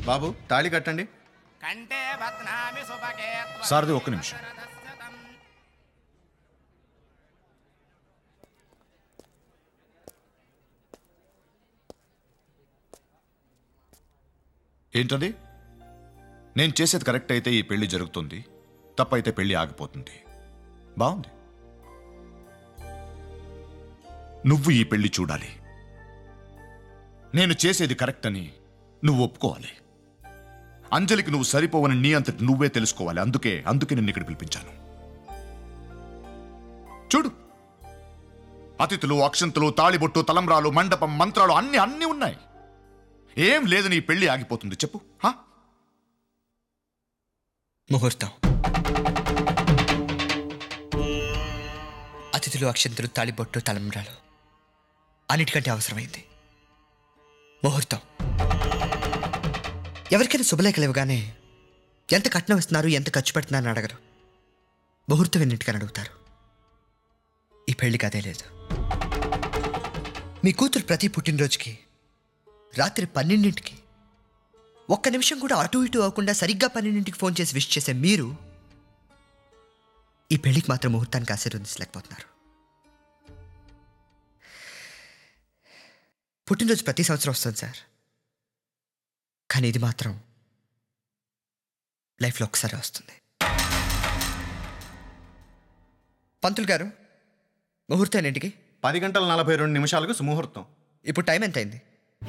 బాబు తాళి కట్టండి కంటే బధ్నామి సుభగే త్వ- సారథి ఒక్క నిమిషం శతం. ఏంటది నేను చేసేది కరెక్ట్ అయితే ఈ పెళ్లి జరుగుతుంది తప్పైతే పెళ్లి ఆగిపోతుంది బాగుంది నువ్వు ఈ పెళ్లి చూడాలి నేను చేసేది కరెక్ట్ అని నువ్వు ఒప్పుకోవాలి అంజలికి నువ్వు సరిపోవని నీ అంతటి నువ్వే తెలుసుకోవాలి అందుకే అందుకే నిన్ను ఇక్కడ పిలిపించాను చూడు అతిథులు అక్షంతులు తాళిబొట్టు తలంబ్రాలు మండపం మంత్రాలు అన్ని అన్ని ఉన్నాయి ఏం లేదు నీ పెళ్లి ఆగిపోతుంది చెప్పు హా ముహూర్తం అతిథులు అక్షంతులు తాళిబొట్టు తలంబ్రాలు అన్నిటికంటే అవసరమైంది ముహూర్తం ఎవరికైనా శుభలేఖలు ఇవ్వగానే ఎంత కట్నం ఇస్తున్నారు ఎంత ఖర్చు పెడుతున్నారని అడగరు ముహూర్తం ఎన్నింటికని అడుగుతారు ఈ పెళ్లికి అదే లేదు మీ కూతురు ప్రతి పుట్టినరోజుకి రాత్రి పన్నెండింటికి ఒక్క నిమిషం కూడా అటు ఇటు అవ్వకుండా సరిగ్గా పన్నెండింటికి ఫోన్ చేసి విష్ చేసే మీరు ఈ పెళ్లికి మాత్రం ముహూర్తానికి ఆశీర్వదించలేకపోతున్నారు పుట్టినరోజు ప్రతి సంవత్సరం వస్తుంది సార్ కానీ ఇది మాత్రం లైఫ్లో ఒకసారి వస్తుంది పంతులు గారు ముహూర్తం ఎన్నింటికి పది గంటల నలభై రెండు నిమిషాలకు సుముహూర్తం ఇప్పుడు టైం ఎంత అయింది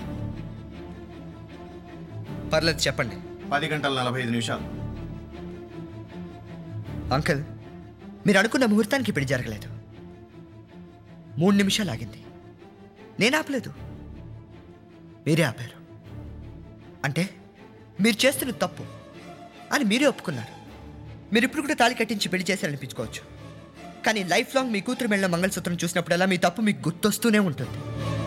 పర్లేదు చెప్పండి పది గంటల నలభై ఐదు నిమిషాలు అంకుల్ మీరు అనుకున్న ముహూర్తానికి ఇప్పుడు జరగలేదు మూడు నిమిషాలు ఆగింది నేను ఆపలేదు మీరే ఆపారు అంటే మీరు చేస్తున్న తప్పు అని మీరే ఒప్పుకున్నారు మీరు ఇప్పుడు కూడా తాళి కట్టించి పెళ్లి చేశారనిపించుకోవచ్చు కానీ లైఫ్ లాంగ్ మీ కూతురు మెళ్ళ మంగళసూత్రం చూసినప్పుడల్లా మీ తప్పు మీకు గుర్తొస్తూనే ఉంటుంది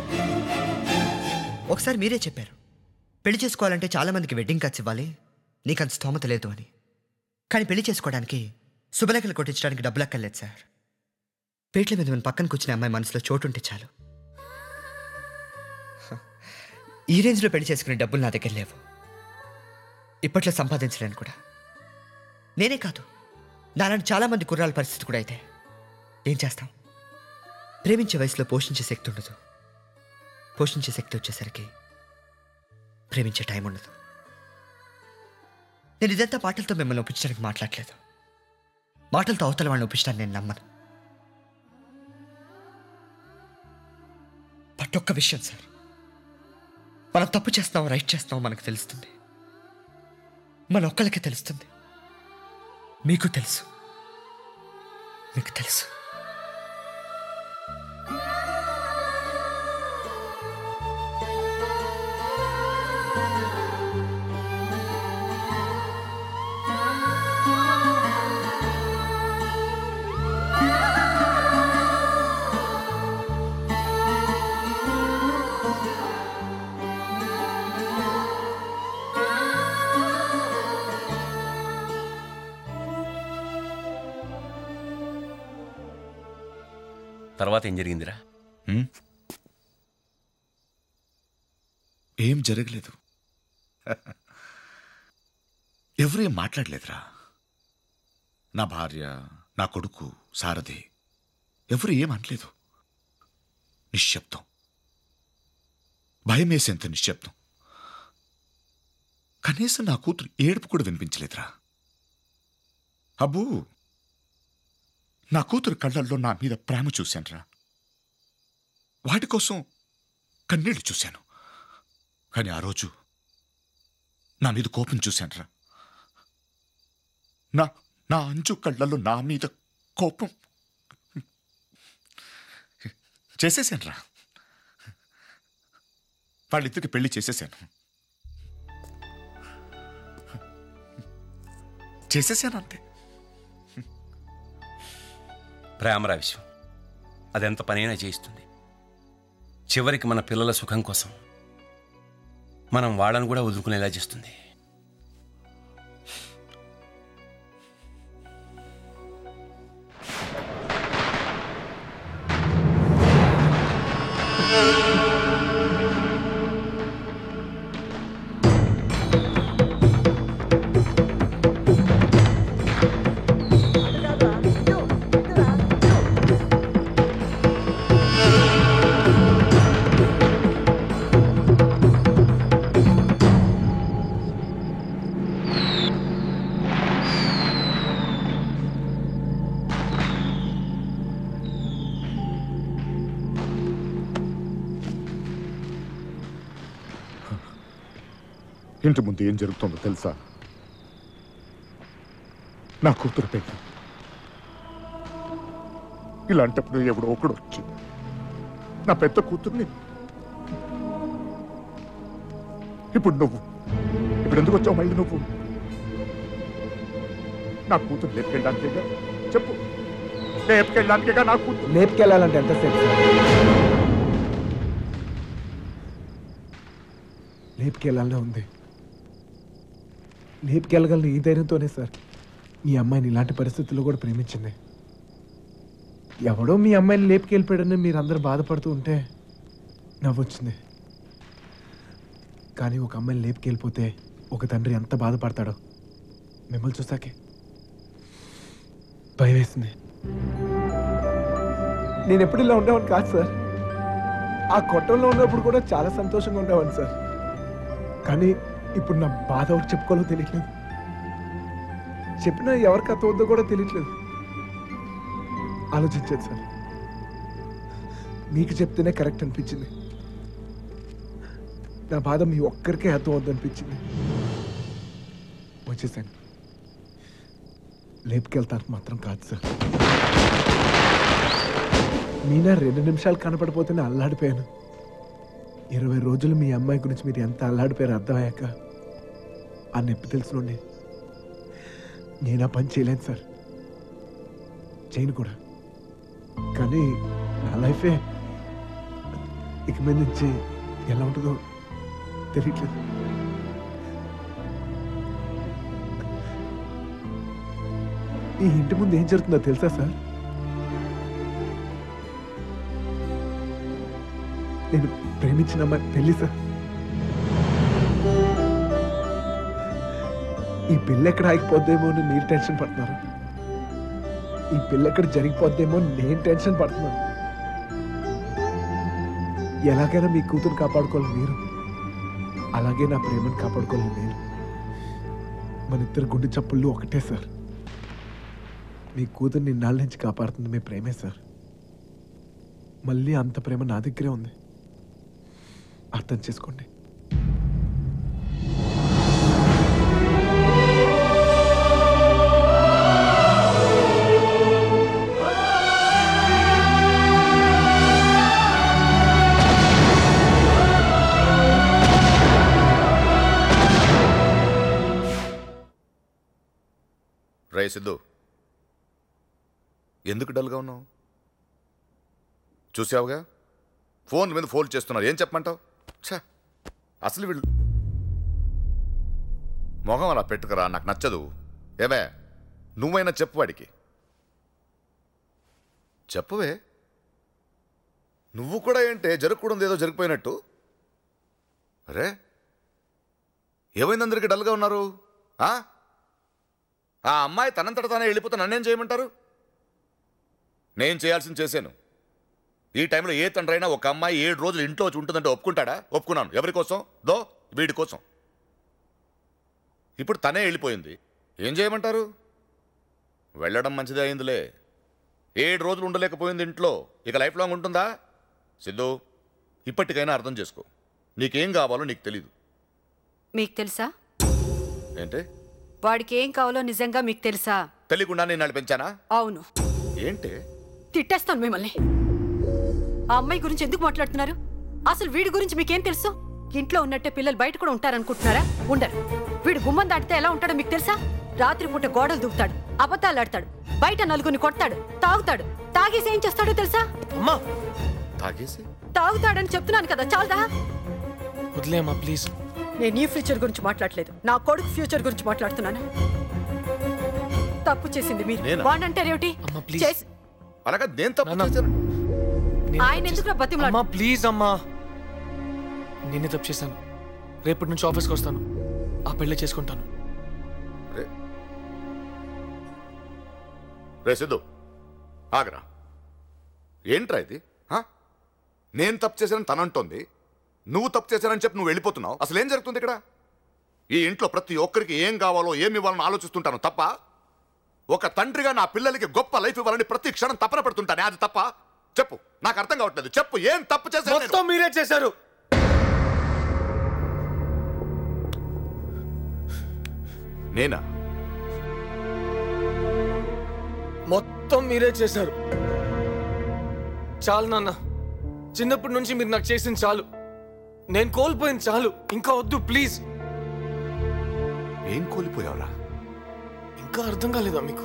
ఒకసారి మీరే చెప్పారు పెళ్లి చేసుకోవాలంటే చాలామందికి వెడ్డింగ్ కార్డ్స్ ఇవ్వాలి నీకు అంత స్తోమత లేదు అని కానీ పెళ్లి చేసుకోవడానికి శుభలేఖలు కొట్టించడానికి డబ్బులు అక్కర్లేదు సార్ పేట్ల మీద మన పక్కన కూర్చునే అమ్మాయి మనసులో చోటు ఉంటే చాలు హ, ఈ రేంజ్లో పెళ్లి చేసుకునే డబ్బులు నా దగ్గర లేవు ఇప్పట్లో సంపాదించలేను కూడా నేనే కాదు నాలాంటి చాలామంది కుర్రాల పరిస్థితి కూడా అయితే ఏం చేస్తాం ప్రేమించే వయసులో పోషించే శక్తి ఉండదు పోషించే శక్తి వచ్చేసరికి ప్రేమించే టైం ఉండదు నేను ఇదంతా మాటలతో మిమ్మల్ని ఒప్పించడానికి మాట్లాడలేదు మాటలతో అవతల వాళ్ళని ఒప్పించడానికి నేను నమ్మను బట్ ఒక్క విషయం సార్ మనం తప్పు చేస్తాం రైట్ చేస్తాం మనకు తెలుస్తుంది మన ఒక్కళ్ళకే తెలుస్తుంది మీకు తెలుసు మీకు తెలుసు తర్వాత ఏం జరిగిందిరా హ్మ్? ఏం జరగలేదు ఎవరు ఏం మాట్లాడలేదురా నా భార్య నా కొడుకు సారథి ఎవరు ఏం అనలేదు నిశ్శబ్దం భయం వేసేంత నిశ్శబ్దం కనీసం నా కూతురు ఏడుపు కూడా వినిపించలేదురా అబ్బూ నా కూతురు కళ్ళల్లో నా మీద ప్రేమ చూశానురా వాటి కోసం కన్నీళ్లు చూశాను కానీ ఆ రోజు నా మీద కోపం చూశానురా నా నా అంచు కళ్ళల్లో నా మీద కోపం చేసేసానురా వాళ్ళిద్దరికి పెళ్లి చేసేసాను చేసేసాను అంతే ప్రేమరా విషయం అదెంత పనైనా చేయిస్తుంది చివరికి మన పిల్లల సుఖం కోసం మనం వాళ్ళని కూడా వదులుకునేలా చేస్తుంది ఇంటి ముందు ఏం జరుగుతుందో తెలుసా నా కూతురు పెళ్లి ఇలాంటప్పుడు ఎవడో ఒకడు వచ్చి నా పెద్ద కూతుర్ని ఇప్పుడు నువ్వు ఇప్పుడు ఎందుకు వచ్చావు మళ్ళీ నువ్వు నా కూతురు లేపుకెళ్ళడానికేగా చెప్పు లేపుకెళ్ళడానికేగా నా కూతురు లేపుకెళ్ళాలంటే ఎంతసేపు సార్ లేపుకెళ్ళాలనే ఉంది లేపుకెళ్ళగలను ఈ ధైర్యంతోనే సార్ మీ అమ్మాయిని ఇలాంటి పరిస్థితుల్లో కూడా ప్రేమించింది ఎవడో మీ అమ్మాయిని లేపుకెళ్ళిపోయాడని మీరు అందరూ బాధపడుతూ ఉంటే నవ్వొచ్చింది కానీ ఒక అమ్మాయిని లేపుకెళ్ళిపోతే ఒక తండ్రి ఎంత బాధపడతాడో మిమ్మల్ని చూసాకే భయం వేసింది నేను ఎప్పుడు ఇలా ఉండేవాడిని కాదు సార్ ఆ కొట్టంలో ఉన్నప్పుడు కూడా చాలా సంతోషంగా ఉండేవాడిని సార్ కానీ ఇప్పుడు నా బాధ ఒకటి చెప్పుకోవాలో తెలియట్లేదు చెప్పినా ఎవరికి అర్థం అవుతుందో కూడా తెలియట్లేదు ఆలోచించాను సార్ మీకు చెప్తేనే కరెక్ట్ అనిపించింది నా బాధ మీ ఒక్కరికే అర్థం అవుద్ది అనిపించింది వచ్చేసాను లేపుకెళ్తాను మాత్రం కాదు సార్ మీనా రెండు నిమిషాలు కనపడిపోతేనే అల్లాడిపోయాను ఇరవై రోజులు మీ అమ్మాయి గురించి మీరు ఎంత అల్లాడిపోయారో అర్థమయ్యాక ఆ నొప్పి తెలుసునండి నేను ఆ పని చేయలేను సార్ చేయను కూడా కానీ నా లైఫే ఇక మీద నుంచి ఎలా ఉంటుందో తెలియట్లేదు ఈ ఇంటి ముందు ఏం జరుగుతుందో తెలుసా సార్ నేను ప్రేమించిన అమ్మాయి పెళ్లి సార్ ఈ పిల్ల ఎక్కడ ఆగిపోద్దేమో అని మీరు టెన్షన్ పడుతున్నారు ఈ పిల్ల ఎక్కడ జరిగిపోద్దేమో అని నేను టెన్షన్ పడుతున్నాను ఎలాగైనా మీ కూతురు కాపాడుకోవాలి మీరు అలాగే నా ప్రేమను కాపాడుకోవాలి నేను మన ఇద్దరు గుండె చప్పుళ్ళు ఒకటే సార్ మీ కూతుర్ని ఇన్నాళ్ళ నుంచి కాపాడుతుంది మీ ప్రేమే సార్ మళ్ళీ అంత ప్రేమ నా దగ్గరే ఉంది అర్థం చేసుకోండి రే సిద్ధు ఎందుకు డల్గా ఉన్నావు చూసావుగా ఫోన్ మీద ఫోన్ చేస్తున్నారు ఏం చెప్పమంటావు ఛా అసలు వీళ్ళు మొహం అలా పెట్టుకురా నాకు నచ్చదు ఏమే నువ్వైనా చెప్పు వాడికి చెప్పువే నువ్వు కూడా ఏంటే జరగకూడదు ఏదో జరిగిపోయినట్టు అరే ఏమైంది అందరికీ డల్గా ఉన్నారు ఆ ఆ అమ్మాయి తనంతట తానే వెళ్ళిపోతే నన్నేం చేయమంటారు నేను చేయాల్సింది చేశాను ఈ టైంలో ఏ తండ్రి అయినా ఒక అమ్మాయి ఏడు రోజులు ఇంట్లో వచ్చి ఉంటుందంటే ఒప్పుకుంటాడా ఒప్పుకున్నాను ఎవరి కోసం దో వీడి కోసం ఇప్పుడు తనే వెళ్ళిపోయింది ఏం చేయమంటారు వెళ్ళడం మంచిదే అయిందిలే ఏడు రోజులు ఉండలేకపోయింది ఇంట్లో ఇక లైఫ్ లాంగ్ ఉంటుందా సిద్ధు ఇప్పటికైనా అర్థం చేసుకో నీకేం కావాలో నీకు తెలీదు మీకు తెలుసా ఏంటి వాడికి ఏం కావాలో నిజంగా మీకు తెలుసా తెలియకుండా నేను నడిపించానా అవును ఏంటి తిట్టేస్తాను మిమ్మల్ని ఆ అమ్మాయి గురించి ఎందుకు మాట్లాడుతున్నారు అసలు వీడి గురించి మీకేం తెలుసు ఇంట్లో ఉన్నట్టే పిల్లలు బయట కూడా ఉంటారనుకుంటున్నారా ఉండరు వీడు గుమ్మం దాటితే ఎలా ఉంటాడో మీకు తెలుసా రాత్రిపూట గోడలు దూకుతాడు అబద్ధాలు ఆడతాడు బయట నలుగురిని కొడతాడు తాగుతాడు తాగేసి ఏం చేస్తాడో తెలుసా అమ్మా తాగేసి తాగుతాడని చెప్తున్నాను కదా చాలదా వదిలేమ్మా ప్లీజ్ నేను ఈ ఫ్యూచర్ గురించి మాట్లాడలేదు నా కొడుకు ఫ్యూచర్ గురించి మాట్లాడుతున్నాను తప్పు చేసింది మీరు నేనా? వాడంటారేమిటి అమ్మ, please. చేసి అలాగా నేను తప్పు నాన్న. చేశాను ఆయన ఎందుకు బతిమలాడు అమ్మా ప్లీజ్ అమ్మా నేనే తప్పు చేశాను రేపటి నుంచి ఆఫీస్కి వస్తాను ఆ పెళ్ళి చేసుకుంటాను రే రే సిద్ధు ఆగరా ఏంట్రా ఇది హా? నేను తప్పు చేశానని తనంటోంది నువ్వు తప్పు చేశానని చెప్పి నువ్వు వెళ్ళిపోతున్నావు అసలు ఏం జరుగుతుంది ఇక్కడ ఈ ఇంట్లో ప్రతి ఒక్కరికి ఏం కావాలో ఏమి ఇవ్వాలని ఆలోచిస్తుంటాను తప్ప ఒక తండ్రిగా నా పిల్లలకి గొప్ప లైఫ్ ఇవ్వాలని ప్రతి క్షణం తపన పడుతుంటానే అది తప్ప చెప్పు నాకు అర్థం కావట్లేదు చెప్పు ఏం తప్పు చేశాను నేను? మొత్తం మీరే చేశారు నేనా మొత్తం మీరే చేశారు చాలు నాన్న చిన్నప్పటి నుంచి మీరు నాకు చేసింది చాలు నేను కోల్పోయింది చాలు ఇంకా వద్దు ప్లీజ్ ఏం కోల్పోయావురా ఇంకా అర్థం కాలేదా మీకు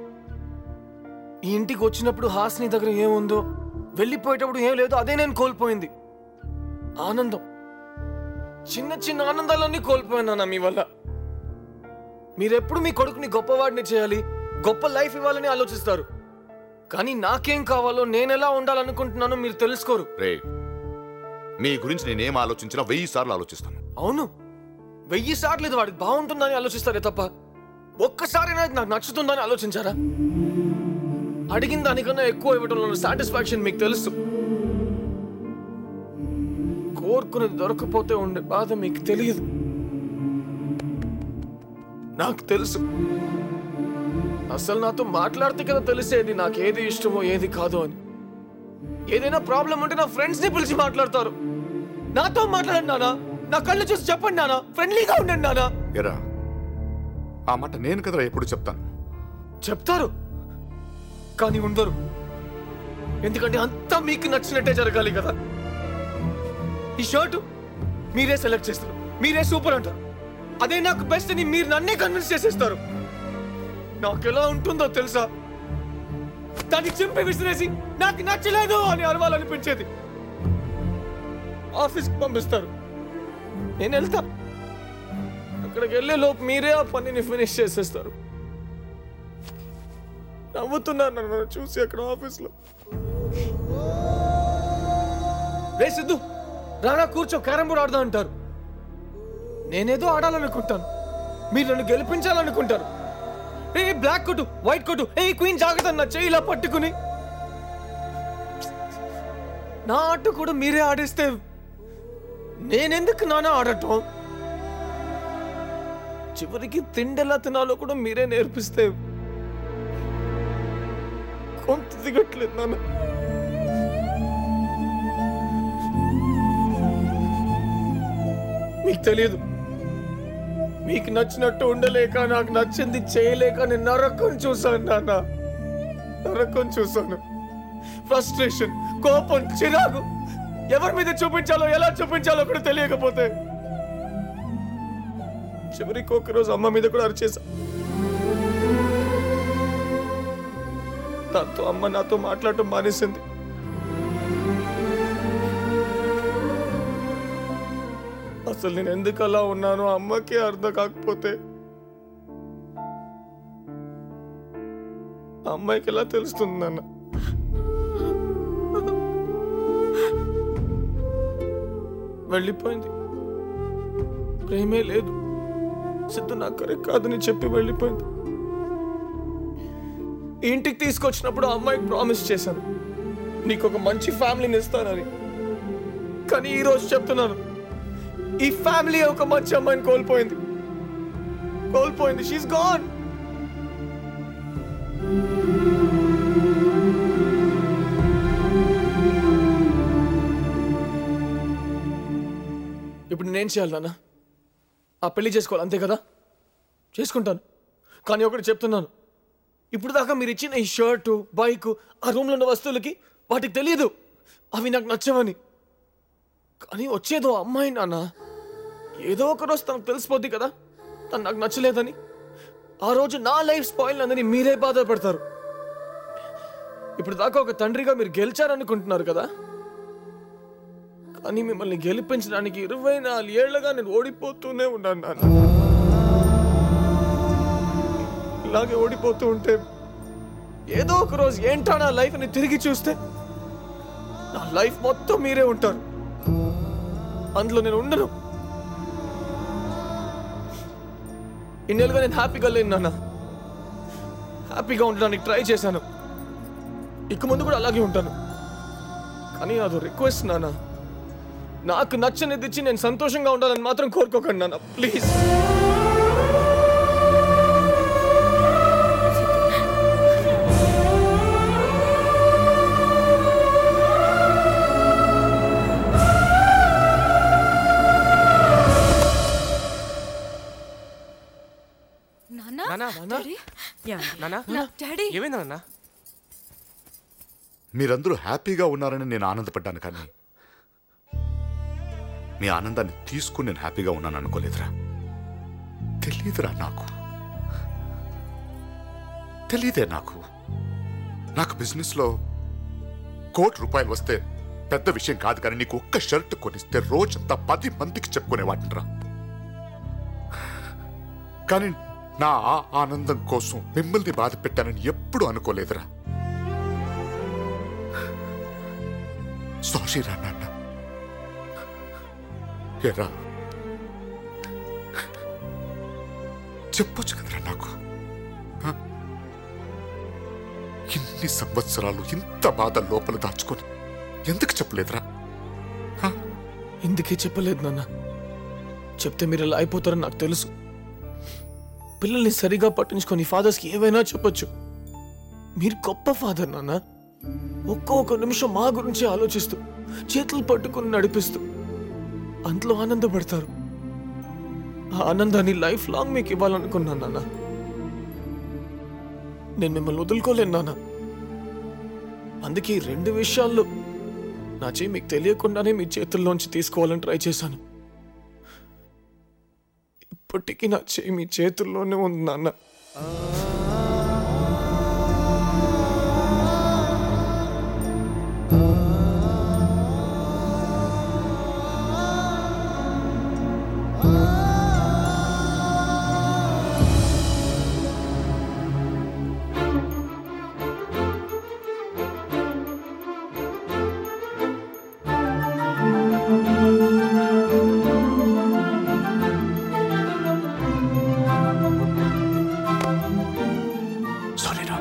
ఈ ఇంటికి వచ్చినప్పుడు హాస్ని దగ్గర ఏముందో వెళ్ళిపోయేటప్పుడు ఏం లేదో అదే నేను కోల్పోయింది ఆనందం చిన్న చిన్న ఆనందాలన్నీ కోల్పోయాను మీ వల్ల మీరెప్పుడు మీ కొడుకుని గొప్పవాడిని చేయాలి గొప్ప లైఫ్ ఇవ్వాలని ఆలోచిస్తారు కానీ నాకేం కావాలో నేను ఎలా ఉండాలనుకుంటున్నానో మీరు తెలుసుకోరు రే మీ గురించి నేనేం ఆలోచించినా వెయ్యి సార్లు ఆలోచిస్తాను అవును వెయ్యి సార్లు ఇది వాడికి బాగుంటుందని ఆలోచిస్తారే తప్ప ఒక్కసారైనా ఇది నాకు నచ్చుతుందని ఆలోచించారా అడిగిన దానికన్నా ఎక్కువ ఇవ్వడంలో సాటిస్ఫాక్షన్ మీకు తెలుసు కోరుకునేది దొరకపోతే ఉండే బాధ మీకు తెలియదు నాకు తెలుసు అసలు నాతో మాట్లాడితే కదా తెలిసేది నాకు ఏది ఇష్టమో ఏది కాదో అని ఏదైనా ప్రాబ్లం ఉంటే నా ఫ్రెండ్స్ ని పిలిచి మాట్లాడతారు నాతో మాట్లాడండి నానా నా కళ్ళు చూసి చెప్పండి నానా ఫ్రెండ్లీగా ఉండండి నానా ఎరా ఆ మాట నేను కదరా ఎప్పుడు చెప్తాను చెప్తారు కానీ ఉండరు ఎందుకంటే అంతా మీకు నచ్చినట్టే జరగాలి కదా ఈ షర్టు మీరే సెలెక్ట్ చేస్తారు మీరే సూపర్ అంటారు అదే నాకు బెస్ట్ అని మీరు నన్నే కన్విన్స్ చేసేస్తారు నాకు ఎలా ఉంటుందో తెలుసా దాన్ని చింపి విసిరేసి నాకు నచ్చలేదు అని అరవాలనిపించేది ఆఫీస్కి పంపిస్తారు నేను వెళ్తా అక్కడికి వెళ్ళే లోపు మీరే ఆ పనిని ఫినిష్ చేసేస్తారు నవ్వుతున్నారు నన్ను చూసి అక్కడ ఆఫీస్లో రే సిద్ధు రానా కూర్చో క్యారం బోర్డ్ ఆడదాం అంటారు నేనేదో ఆడాలనుకుంటాను మీరు నన్ను గెలిపించాలనుకుంటారు ఏ బ్లాక్ కొట్టు వైట్ కొట్టు ఏ క్వీన్ జాగ్రత్త నా చేయి ఇలా పట్టుకుని నా ఆట కూడా మీరే ఆడేస్తే నేనెందుకు నానా ఆడటం చివరికి తిండెలా తినాలో కూడా మీరే నేర్పిస్తే కొంత దిగట్లేదు నాన్న మీకు తెలియదు మీకు నచ్చినట్టు ఉండలేక నాకు నచ్చింది చేయలేక నేను నరకం చూసాను నాన్న నరకం చూసాను ఫ్రస్ట్రేషన్ కోపం చిరాకు ఎవరి మీద చూపించాలో ఎలా చూపించాలో కూడా తెలియకపోతే చివరికి ఒకరోజు అమ్మ మీద కూడా అరిచేసా దాంతో అమ్మ నాతో మాట్లాడటం మానేసింది అసలు నేను ఎందుకు అలా ఉన్నానో అమ్మకి అర్థం కాకపోతే ఆ అమ్మాయికి ఎలా తెలుస్తుంది నాన్న వెళ్ళిపోయింది ప్రేమే లేదు సిద్ధు నాకు కరెక్ట్ కాదని చెప్పి వెళ్ళిపోయింది ఈ ఇంటికి తీసుకొచ్చినప్పుడు ఆ అమ్మాయికి ప్రామిస్ చేశాను నీకు ఒక మంచి ఫ్యామిలీని ఇస్తానని కానీ ఈ రోజు చెప్తున్నాను ఈ ఫ్యామిలీ ఒక మంచి అమ్మాయిని కోల్పోయింది కోల్పోయింది షీస్ గాన్ ఇప్పుడు నేను చేయాలి నాన్న ఆ పెళ్లి చేసుకోవాలి అంతే కదా చేసుకుంటాను కానీ ఒకటి చెప్తున్నాను ఇప్పుడు దాకా మీరు ఇచ్చిన ఈ షర్టు బైక్ ఆ రూమ్లో ఉన్న వస్తువులకి వాటికి తెలియదు అవి నాకు నచ్చవని కానీ వచ్చేదో అమ్మాయి నాన్న ఏదో ఒక రోజు తనకు తెలిసిపోద్ది కదా తను నాకు నచ్చలేదని ఆ రోజు నా లైఫ్ స్పాయిల్ అందని మీరే బాధపడతారు ఇప్పుడు దాకా ఒక తండ్రిగా మీరు గెలిచారనుకుంటున్నారు కదా కానీ మిమ్మల్ని గెలిపించడానికి ఇరవై నాలుగు ఏళ్లుగా నేను ఓడిపోతూనే ఉన్నాను నాన్న ఇలాగే ఓడిపోతూ ఉంటే ఏదో ఒక రోజు ఏంటా నా లైఫ్ని తిరిగి చూస్తే నా లైఫ్ మొత్తం మీరే ఉంటారు అందులో నేను ఉండను ఇన్నేళ్ళుగా నేను హ్యాపీగా లేను నాన్న హ్యాపీగా ఉండడానికి ట్రై చేశాను ఇక ముందు కూడా అలాగే ఉంటాను కానీ అదో రిక్వెస్ట్ నాన్న నాకు నచ్చనిది ఇచ్చి నేను సంతోషంగా ఉండాలని మాత్రం కోరుకోకండి నాన్న ప్లీజ్ నాన్న డాడీ ఏమైంది నాన్న మీరందరూ హ్యాపీగా ఉన్నారని నేను ఆనందపడ్డాను కానీ మీ ఆనందాన్ని తీసుకుని నేను హ్యాపీగా ఉన్నాను అనుకోలేదురా తెలియదురా నాకు తెలీదే నాకు నాకు బిజినెస్లో కోటి రూపాయలు వస్తే పెద్ద విషయం కాదు కానీ నీకు ఒక్క షర్ట్ కొనిస్తే రోజంతా పది మందికి చెప్పుకునేవాటిరా కానీ నా ఆ ఆనందం కోసం మిమ్మల్ని బాధ పెట్టానని ఎప్పుడు అనుకోలేదురా సారీ రా నాన్న ఎరా చెప్పొచ్చు కదరా నాకు హ? ఇన్ని సంవత్సరాలు ఇంత బాధ లోపల దాచుకొని ఎందుకు చెప్పలేదురా ఎందుకే చెప్పలేదు నాన్న చెప్తే మీరు ఇలా అయిపోతారని నాకు తెలుసు పిల్లల్ని సరిగా పట్టించుకొని ఫాదర్స్కి ఏవైనా చెప్పొచ్చు మీరు గొప్ప ఫాదర్ నాన్న ఒక్కొక్క నిమిషం మా గురించి ఆలోచిస్తూ చేతులు పట్టుకుని నడిపిస్తూ అంతలో ఆనందపడతారు ఆ ఆనందాన్ని లైఫ్ లాంగ్ మీకు ఇవ్వాలనుకున్నాను నాన్న నేను మిమ్మల్ని వదులుకోలేను నాన్న అందుకే ఈ రెండు విషయాల్లో నా చేయి మీకు తెలియకుండానే మీ చేతుల్లోంచి తీసుకోవాలని ట్రై చేశాను ఇప్పటికీ నా చేయి మీ చేతుల్లోనే ఉంది నాన్న సారీరా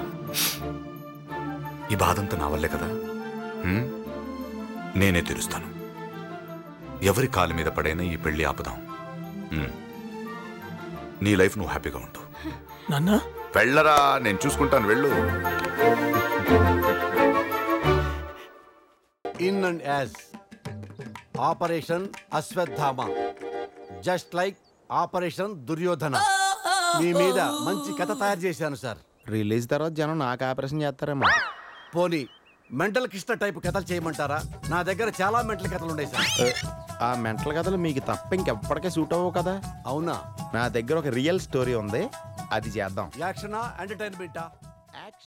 ఈ బాధంతా నా వల్లే కదా హ్మ్? నేనే తీరుస్తాను ఎవరి కాలు మీద పడైనా ఈ పెళ్లి ఆపుదాం హ్మ్. నీ లైఫ్ నువ్వు హ్యాపీగా ఉండు నాన్న వెళ్ళరా నేను చూసుకుంటాను వెళ్ళు in and as operation Ashwatthama just like operation Duryodhana మీ మీద మంచి కథ తయారు చేశాను సార్ రిలీజ్ తర్వాత జనం నాకు ఆపరేషన్ చేస్తారేమో పోనీ మెంటల్ కిష్ట టైప్ కథలు చేయమంటారా నా దగ్గర చాలా మెంటల్ కథలు ఉన్నాయి సార్ ఆ మెంటల్ కథలు మీకు తప్ప ఇంకెప్పటికే సూట్ అవ్వవు కదా అవునా నా దగ్గర ఒక రియల్ స్టోరీ ఉంది అది చేద్దాం యాక్షనా ఎంటర్టైన్మెంటా యాక్షన్